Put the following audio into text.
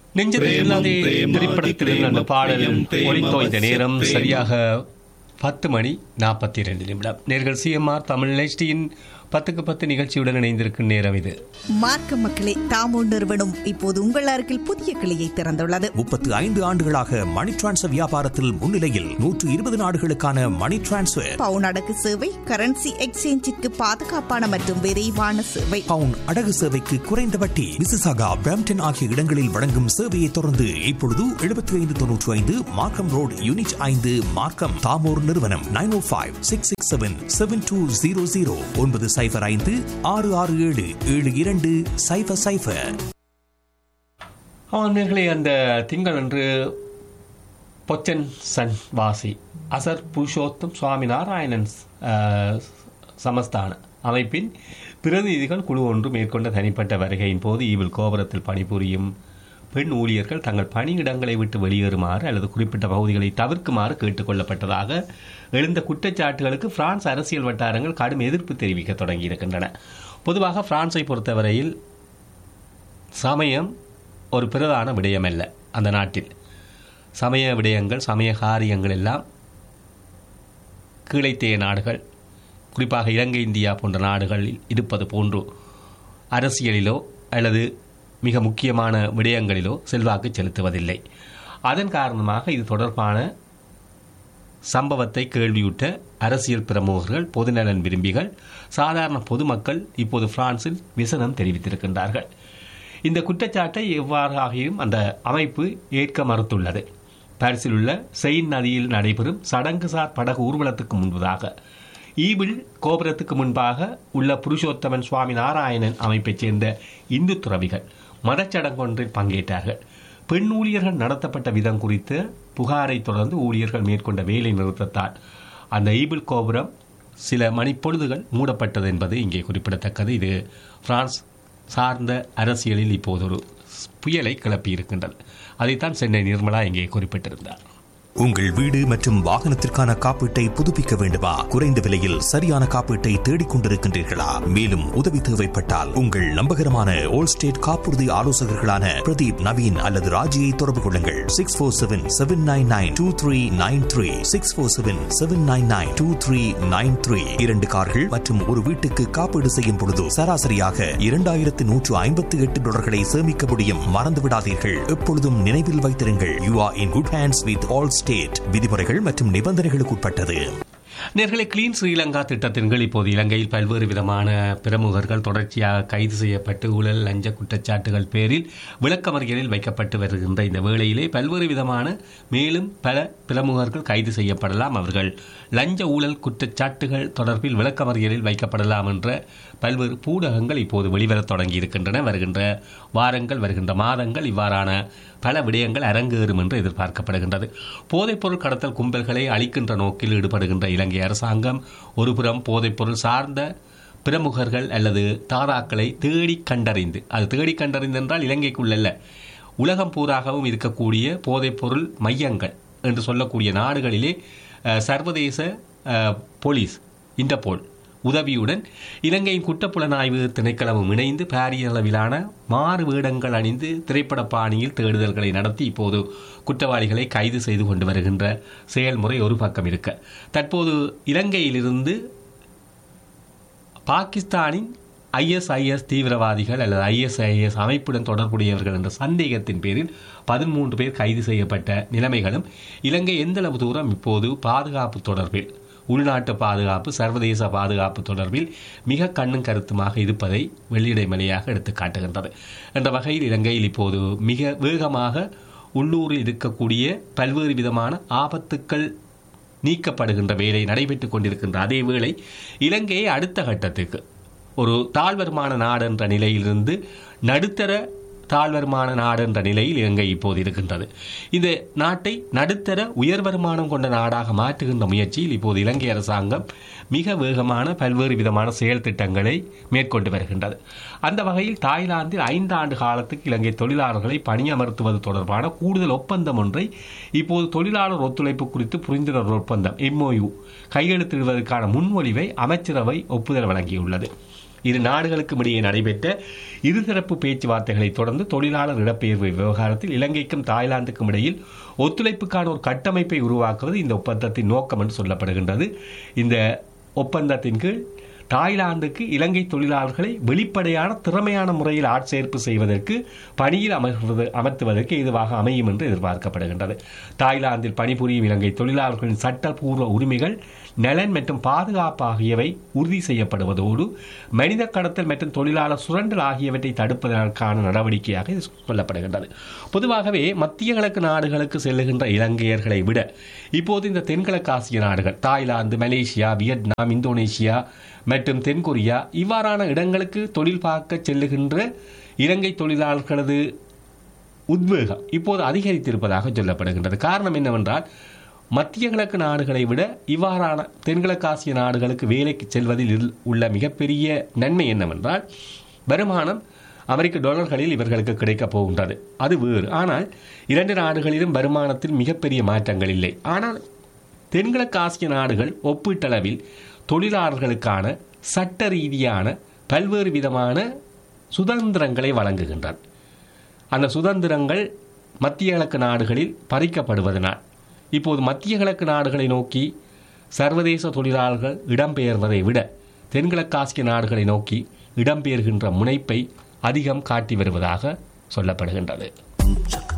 நெஞ்சத்தில் இல்லாதே திரைப்படத்தில் அந்த பாடல் ஒளித்தோய்ந்த நேரம் சரியாக பத்து மணி நாற்பத்தி இரண்டு நிமிடம் நேர்கள் சிஎம்ஆர் தமிழ் ஹெச்டியின் பத்துக்கு பத்து நிகழ்ச்சியுடன் இணைந்திருக்கும் நேரம் இது மார்க்க மக்களே தாமோ நிறுவனம் இப்போது உங்கள் அருகில் புதிய கிளையை திறந்துள்ளது முப்பத்து ஐந்து ஆண்டுகளாக மணி டிரான்ஸ்ஃபர் வியாபாரத்தில் முன்னிலையில் நூற்று இருபது நாடுகளுக்கான மணி டிரான்ஸ்ஃபர் பவுன் அடகு சேவை கரன்சி எக்ஸ்சேஞ்சிற்கு பாதுகாப்பான மற்றும் விரைவான சேவை பவுன் அடகு சேவைக்கு குறைந்த வட்டி மிசிசாகா பிரம்டன் ஆகிய இடங்களில் வழங்கும் சேவையை தொடர்ந்து இப்பொழுது எழுபத்தி ஐந்து தொன்னூற்றி ஐந்து மார்க்கம் ரோட் யூனிட் ஐந்து மார்க்கம் தாமோர் நிறுவனம் nine o five six six seven seven two zero zero ஒன்பது சைஃபர் ஐந்து ஆறு ஆறு ஏழு ஏழு இரண்டு சைஃபர் சைஃபர் அவர்களே அந்த திங்களன்று பொச்சன் சன் வாசி அசர் புருஷோத்தம் சுவாமி நாராயணன் அஹ், சமஸ்தான அமைப்பின் பிரதிநிதிகள் குழு ஒன்று மேற்கொண்ட தனிப்பட்ட வருகையின் போது ஈவில் கோபுரத்தில் பணிபுரியும் பெண் ஊழியர்கள் தங்கள் பணியிடங்களை விட்டு வெளியேறுமாறு அல்லது குறிப்பிட்ட பகுதிகளை தவிர்க்குமாறு கேட்டுக்கொள்ளப்பட்டதாக எழுந்த குற்றச்சாட்டுகளுக்கு பிரான்ஸ் அரசியல் வட்டாரங்கள் கடும் எதிர்ப்பு தெரிவிக்க தொடங்கியிருக்கின்றன பொதுவாக பிரான்ஸை பொறுத்தவரையில் சமயம் ஒரு பிரதான விடயமல்ல அந்த நாட்டில் சமய விடயங்கள் சமய காரியங்கள் எல்லாம் கீழைத்தேய நாடுகள் குறிப்பாக இலங்கை இந்தியா போன்ற நாடுகளில் இருப்பது போன்று அரசியலிலோ அல்லது மிக முக்கியமான விடயங்களிலோ செல்வாக்கு செலுத்துவதில்லை அதன் காரணமாக இது தொடர்பான சம்பவத்தை கேள்வியுற்ற அரசியல் பிரமுகர்கள் பொதுநலன் விரும்பிகள் சாதாரண பொதுமக்கள் இப்போது பிரான்சில் விசனம் தெரிவித்திருக்கின்றார்கள் இந்த குற்றச்சாட்டை எவ்வாறாகியும் அந்த அமைப்பு ஏற்க மறுத்துள்ளது பாரிஸில் உள்ள செயின் நதியில் நடைபெறும் சடங்குசார் படகு ஊர்வலத்துக்கு முன்பதாக ஈபிள் கோபுரத்துக்கு முன்பாக உள்ள புருஷோத்தமன் சுவாமி நாராயணன் அமைப்பைச் சேர்ந்த இந்து துறவிகள் மதச்சடங்கொன்றில் பங்கேற்றார்கள் பெண் ஊழியர்கள் நடத்தப்பட்ட விதம் குறித்து புகாரை தொடர்ந்து ஊழியர்கள் மேற்கொண்ட வேலை நிறுத்தத்தால் அந்த ஈபிள் கோபுரம் சில மணிப்பொழுதுகள் மூடப்பட்டது என்பது இங்கே குறிப்பிடத்தக்கது இது பிரான்ஸ் சார்ந்த அரசியலில் இப்போது ஒரு புயலை கிளப்பியிருக்கின்றது அதைத்தான் சென்னை நிர்மலா இங்கே குறிப்பிட்டிருந்தார் உங்கள் வீடு மற்றும் வாகனத்திற்கான காப்பீட்டை புதுப்பிக்க வேண்டுமா குறைந்த விலையில் சரியான காப்பீட்டை தேடிக் கொண்டிருக்கின்றீர்களா மேலும் உதவி தேவைப்பட்டால் உங்கள் நம்பகரமான ஓல் ஸ்டேட் காப்புறுதி ஆலோசகர்களான பிரதீப் நவீன் அல்லது ராஜியை தொடர்பு கொள்ளுங்கள் six four seven seven nine nine two three nine three six four seven seven nine nine two three nine three இரண்டு கார்கள் மற்றும் ஒரு வீட்டுக்கு காப்பீடு செய்யும் பொழுது சராசரியாக இரண்டாயிரத்து நூற்று ஐம்பத்தி எட்டு டாலர்களை சேமிக்க முடியும் மறந்து விடாதீர்கள் எப்பொழுதும் நினைவில் வைத்திருங்கள் you are in good hands with Allstate விதிமுறைகள் மற்றும் நிபந்தனைகளுக்கு உட்பட்டது நேர்களை கிளீன் ஸ்ரீலங்கா திட்டத்தின் கீழ் இப்போது இலங்கையில் பல்வேறு விதமான பிரமுகர்கள் தொடர்ச்சியாக கைது செய்யப்பட்டு ஊழல் லஞ்ச குற்றச்சாட்டுகள் பேரில் விளக்கமறியலில் வைக்கப்பட்டு வருகின்ற இந்த வேளையிலே பல்வேறு விதமான மேலும் பல பிரமுகர்கள் கைது செய்யப்படலாம் அவர்கள் லஞ்ச ஊழல் குற்றச்சாட்டுகள் தொடர்பில் விளக்கமறியலில் வைக்கப்படலாம் என்ற பல்வேறு பூடகங்கள் இப்போது வெளிவரத் தொடங்கி இருக்கின்றன வருகின்ற வாரங்கள் வருகின்ற மாதங்கள் இவ்வாறான பல விடயங்கள் அரங்கேறும் என்று எதிர்பார்க்கப்படுகின்றது போதைப்பொருள் கடத்தல் கும்பல்களை அழிக்கின்ற நோக்கில் ஈடுபடுகின்ற இலங்கை அரசாங்கம் ஒருபுறம் போதைப்பொருள் சார்ந்த பிரமுகர்கள் அல்லது தாராக்களை தேடி கண்டறிந்து அது தேடி கண்டறிந்து என்றால் இலங்கைக்குள்ளல்ல உலகம் பூராகவும் இருக்கக்கூடிய போதைப்பொருள் மையங்கள் என்று சொல்லக்கூடிய நாடுகளிலே அஹ், சர்வதேச அஹ், போலீஸ் இன்டர்போல் உதவியுடன் இலங்கையின் குற்றப்புலனாய்வு திணைக்களமும் இணைந்து பாரிய அளவிலான மாறு வேடங்கள் அணிந்து திரைப்பட பாணியில் தேடுதல்களை நடத்தி இப்போது குற்றவாளிகளை கைது செய்து கொண்டு வருகின்ற செயல்முறை ஒரு பக்கம் இருக்க தற்போது இலங்கையிலிருந்து பாகிஸ்தானின் ஐஎஸ்ஐஎஸ் தீவிரவாதிகள் அல்லது ஐஎஸ்ஐஎஸ் அமைப்புடன் தொடர்புடையவர்கள் என்ற சந்தேகத்தின் பேரில் பதிமூன்று பேர் கைது செய்யப்பட்ட நிலைமைகளும் இலங்கை எந்தளவு தூரம் இப்போது பாதுகாப்பு தொடர்பில் உள்நாட்டு பாதுகாப்பு சர்வதேச பாதுகாப்பு தொடர்பில் மிக கண்ணும் கருத்துமாக இருப்பதை வெள்ளிடைமலையாக எடுத்து காட்டுகின்றது என்ற வகையில் இலங்கையில் இப்போது மிக வேகமாக உள்ளூரில் இருக்கக்கூடிய பல்வேறு விதமான ஆபத்துக்கள் நீக்கப்படுகின்ற வேலை நடைபெற்றுக் கொண்டிருக்கின்ற அதே வேளை இலங்கையை அடுத்த கட்டத்துக்கு ஒரு தாழ்வருமான நாடு என்ற நிலையிலிருந்து நடுத்தர தாழ்வருமான நாடு என்ற நிலையில் இலங்கை இப்போது இருக்கின்றது இந்த நாட்டை நடுத்தர உயர் வருமானம் கொண்ட நாடாக மாற்றுகின்ற முயற்சியில் இப்போது இலங்கை அரசாங்கம் மிக வேகமான பல்வேறு விதமான செயல் திட்டங்களை மேற்கொண்டு வருகின்றது அந்த வகையில் தாய்லாந்தில் ஐந்து ஆண்டு காலத்துக்கு இலங்கை தொழிலாளர்களை பணியமர்த்துவது தொடர்பான கூடுதல் ஒப்பந்தம் ஒன்றை இப்போது தொழிலாளர் ஒத்துழைப்பு குறித்து புரிந்துணர்வு ஒப்பந்தம் எம்ஓயு கையெழுத்திடுவதற்கான முன்மொழிவை அமைச்சரவை ஒப்புதல் வழங்கியுள்ளது இரு நாடுகளுக்கும் இடையே நடைபெற்ற இருதரப்பு பேச்சுவார்த்தைகளை தொடர்ந்து தொழிலாளர் இடப்பெயர்வு விவகாரத்தில் இலங்கைக்கும் தாய்லாந்துக்கும் இடையில் ஒத்துழைப்புக்கான ஒரு கட்டமைப்பை உருவாக்குவது இந்த ஒப்பந்தத்தின் நோக்கம் என்று சொல்லப்படுகின்றது இந்த ஒப்பந்தத்தின் கீழ் தாய்லாந்துக்கு இலங்கை தொழிலாளர்களை வெளிப்படையான திறமையான முறையில் ஆட்சேர்ப்பு செய்வதற்கு பணியில் அமர்வது அமர்த்துவதற்கு இதுவாக அமையும் என்று எதிர்பார்க்கப்படுகின்றது தாய்லாந்தில் பணிபுரியும் இலங்கை தொழிலாளர்களின் சட்டப்பூர்வ உரிமைகள் நலன் மற்றும் பாதுகாப்பு ஆகியவை உறுதி செய்யப்படுவதோடு மனித கடத்தல் மற்றும் தொழிலாளர் சுரண்டல் ஆகியவற்றை தடுப்பதற்கான நடவடிக்கையாக இது சொல்லப்படுகின்றது பொதுவாகவே மத்திய கிழக்கு நாடுகளுக்கு செல்லுகின்ற இலங்கையர்களை விட இப்போது இந்த தென்கிழக்கு ஆசிய நாடுகள் தாய்லாந்து மலேசியா வியட்நாம் இந்தோனேஷியா மற்றும் தென்கொரியா இவ்வாறான இடங்களுக்கு தொழில் பார்க்க செல்லுகின்ற இலங்கை தொழிலாளர்களது உத்வேகம் இப்போது அதிகரித்திருப்பதாக சொல்லப்படுகின்றது காரணம் என்னவென்றால் மத்திய கிழக்கு நாடுகளை விட இவ்வாறான தென்கிழக்கு ஆசிய நாடுகளுக்கு வேலைக்கு செல்வதில் இல்- உள்ள மிகப்பெரிய நன்மை என்னவென்றால் வருமானம் அமெரிக்க டாலர்களில் இவர்களுக்கு கிடைக்கப் போகின்றது அது வேறு ஆனால் இரண்டு நாடுகளிலும் வருமானத்தில் மிகப்பெரிய மாற்றங்கள் இல்லை ஆனால் தென்கிழக்கு ஆசிய நாடுகள் ஒப்பீட்டளவில் தொழிலாளர்களுக்கான சட்ட ரீதியான பல்வேறு விதமான சுதந்திரங்களை வழங்குகின்றன அந்த சுதந்திரங்கள் மத்திய கிழக்கு நாடுகளில் பறிக்கப்படுவதனால் இப்போது மத்திய கிழக்கு நாடுகளை நோக்கி சர்வதேச தொழிலாளர்கள் இடம்பெயர்வதை விட தென்கிழக்காசிய நாடுகளை நோக்கி இடம்பெயர்கின்ற முனைப்பை அதிகம் காட்டி வருவதாக சொல்லப்படுகின்றது